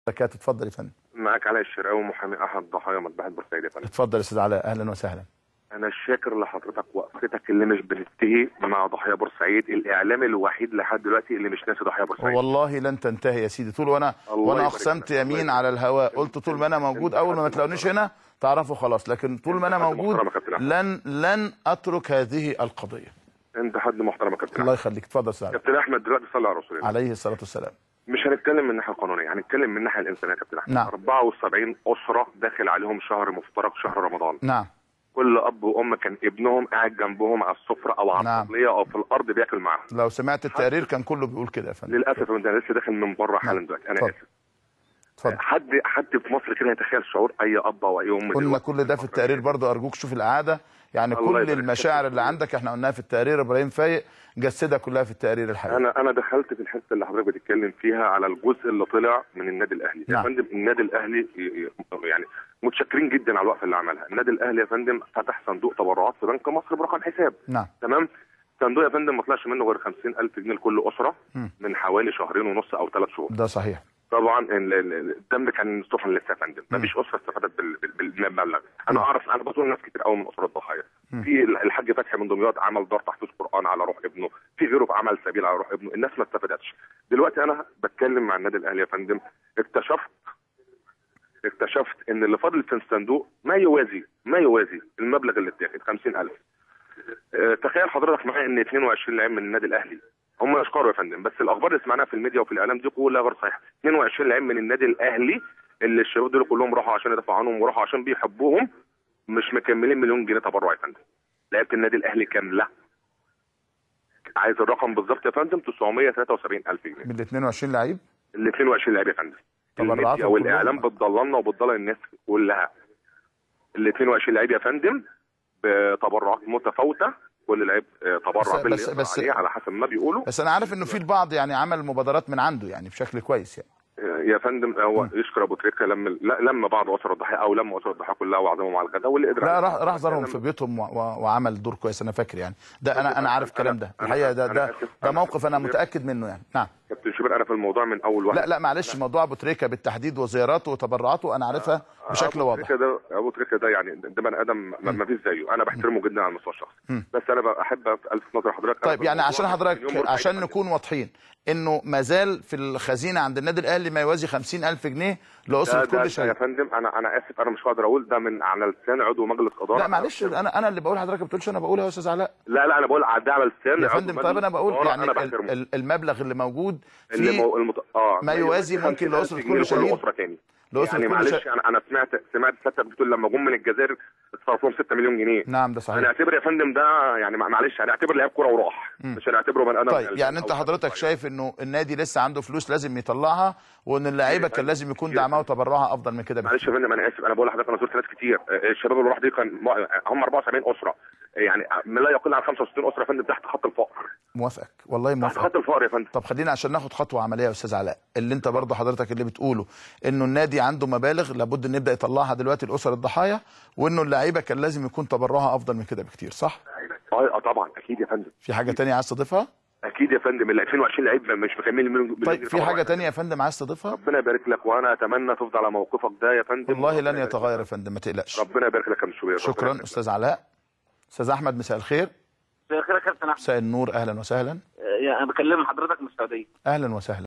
بركات اتفضل يا فندم معاك علاء الشراوي محامي احد ضحايا مذبحه بورسعيد يا فندم اتفضل يا استاذ علاء اهلا وسهلا انا شاكر لحضرتك وقفتك اللي مش بننتهي مع ضحايا بورسعيد الاعلام الوحيد لحد دلوقتي اللي مش ناسي ضحايا بورسعيد والله لن تنتهي يا سيدي طول وانا الله وانا يبارك اقسمت لك. يمين الله على الهواء قلت طول ما انا موجود اول ما ما تلاقونيش هنا تعرفوا خلاص لكن طول ما انا حد موجود محترم يا كابتن أحمد. لن لن اترك هذه القضيه انت حد محترم يا كابتن الله احمد يخليك اتفضل يا استاذ علاء كابتن احمد دلوقتي صلى على رسول الله عليه الصلاه والسلام مش هنتكلم من الناحيه القانونيه هنتكلم من الناحيه الانسانيه يا كابتن احمد نعم. 74 اسره داخل عليهم شهر مفترق شهر رمضان نعم كل اب وام كان ابنهم قاعد جنبهم على السفره او على نعم. الطبليه او في الارض بياكل معاهم لو سمعت التقرير كان كله بيقول كده يا فندم للاسف انت لسه داخل من بره حالا دلوقتي انا اتفضل. اسف اتفضل حد حد في مصر كده يتخيل شعور اي اب او اي ام قلنا دلوقتي كل ده في التقرير برضو ارجوك شوف العاده يعني الله كل يبارك فيك. المشاعر اللي عندك احنا قلناها في التقرير ابراهيم فايق جسدها كلها في التقرير الحقيقي انا انا دخلت في الحته اللي حضرتك بتتكلم فيها على الجزء اللي طلع من النادي الاهلي نعم. يا فندم النادي الاهلي ي- ي- يعني متشكرين جدا على الوقفه اللي عملها النادي الاهلي يا فندم فتح صندوق تبرعات في بنك مصر برقم حساب نعم تمام صندوق يا فندم ما طلعش منه غير 50000 جنيه لكل اسره مم. من حوالي شهرين ونص او ثلاث شهور ده صحيح طبعا ال- ال- الدم كان سخن لسه يا فندم مم. مفيش اسره استفادت بال- بال- بالمبلغ انا مم. اعرف انا بزور ناس كتير قوي من اسر الضحايا مم. في الحاج فتحي من دمياط عمل دار تحفيظ قران على روح ابنه في غيره عمل سبيل على روح ابنه الناس ما استفادتش دلوقتي انا بتكلم مع النادي الاهلي يا فندم اكتشفت اكتشفت ان اللي فاضل في الصندوق ما يوازي ما يوازي المبلغ اللي اتاخد 50000 اه، تخيل حضرتك معايا ان 22 لاعب من النادي الاهلي هم يشكروا يا فندم بس الاخبار اللي سمعناها في الميديا وفي الاعلام دي كلها غير صحيحه 22 لاعب من النادي الاهلي اللي الشباب دول كلهم راحوا عشان يدافعوا عنهم وراحوا عشان بيحبوهم مش مكملين مليون جنيه تبرع يا فندم لعيبه النادي الاهلي كامله عايز الرقم بالظبط يا فندم 973000 جنيه من ال 22 لعيب ال 22 لاعب يا فندم تبرعاتهم الميديا والاعلام كلهم. بتضللنا وبتضلل الناس كلها ال 22 لعيب يا فندم بتبرعات متفاوته كل لعيب آه، بس- تبرع باللي بس- يقدر بس- عليه على حسب ما بيقولوا بس انا عارف انه في البعض يعني عمل مبادرات من عنده يعني بشكل كويس يعني يا فندم هو يشكر ابو تريكه لما لا- لما بعض اسر الضحيه او لما اسر الضحيه كلها وعزمهم على الغداء واللي قدر لا عليه. راح راح زارهم لما- في بيوتهم و- و- وعمل دور كويس انا فاكر يعني ده انا انا عارف أنا- الكلام ده أنا- الحقيقه ده أنا ده آسف. ده أنا موقف انا آسف. متاكد منه يعني نعم كابتن شوبير انا في الموضوع من اول واحد لا لا معلش موضوع ابو تريكه بالتحديد وزياراته وتبرعاته انا عارفها بشكل أبو واضح تريكة ده ابو تريكه ده يعني ده بني ادم ما ما فيش زيه انا بحترمه جدا على المستوى الشخصي مم. بس انا بحب الفت نظر حضرتك أنا طيب في يعني الموضوع عشان من حضرتك يوم مرتين عشان يا نكون واضحين انه ما زال في الخزينه عند النادي الاهلي ما يوازي 50000 جنيه ده لاسره ده ده كل يا شيء فندم انا انا اسف انا مش هقدر اقول ده من على لسان عضو مجلس اداره لا معلش انا انا اللي بقول حضرتك ما بتقولش انا بقولها يا استاذ علاء لا لا انا بقول ده على لسان يا عضو فندم مجلس طيب انا بقول إدارة، يعني انا ال- بحترمه ال- المبلغ اللي موجود اللي في مو... المت... اه ما يوازي ممكن 50,000 لأسرة كل جنيه شهيد. اسره تاني لأسرة يعني كل معلش شهيد. انا انا سمعت سمعت ستة بتقول لما جم من الجزائر اتصرف لهم 6 مليون جنيه نعم ده صحيح هنعتبر يا فندم ده يعني مع- معلش هنعتبر لعيب كوره وراح مم. مش هنعتبره بني ادم طيب يعني انت أو- حضرتك شايف انه النادي لسه عنده فلوس لازم يطلعها وان اللعيبه كان لازم يكون كتير. دعمها وتبرعها افضل من كده معلش بكتير يا فندم انا اسف انا بقول لحضرتك انا زرت ناس كتير آه، الشباب اللي راح دي كان م- هم 74 اسره يعني لا يقل عن 65 اسره يا فندم تحت خط الفقر موافقك والله تحت موافقك خط الفقر يا فندم طب خلينا عشان ناخد خطوه عمليه يا استاذ علاء اللي انت برضه حضرتك اللي بتقوله انه النادي عنده مبالغ لابد ان يبدا يطلعها دلوقتي لاسر الضحايا وانه اللعيبه كان لازم يكون تبرعها افضل من كده بكتير صح اه آه، طبعا اكيد يا فندم في حاجه تانية عايز تضيفها اكيد يا فندم ال 22 لعيب مش مكملين مليون مليون طيب جنيه في طبعاً. حاجه تانية يا فندم عايز تضيفها ربنا يبارك لك وانا اتمنى تفضل على موقفك ده يا فندم والله ربنا لن يبارك يتغير يا لك. فندم ما تقلقش ربنا يبارك لك يا كابتن شوبير ربنا شكرا يبارك لك. استاذ علاء استاذ احمد مساء الخير مساء الخير يا كابتن احمد مساء النور اهلا وسهلا آه، انا بكلم حضرتك من السعوديه اهلا وسهلا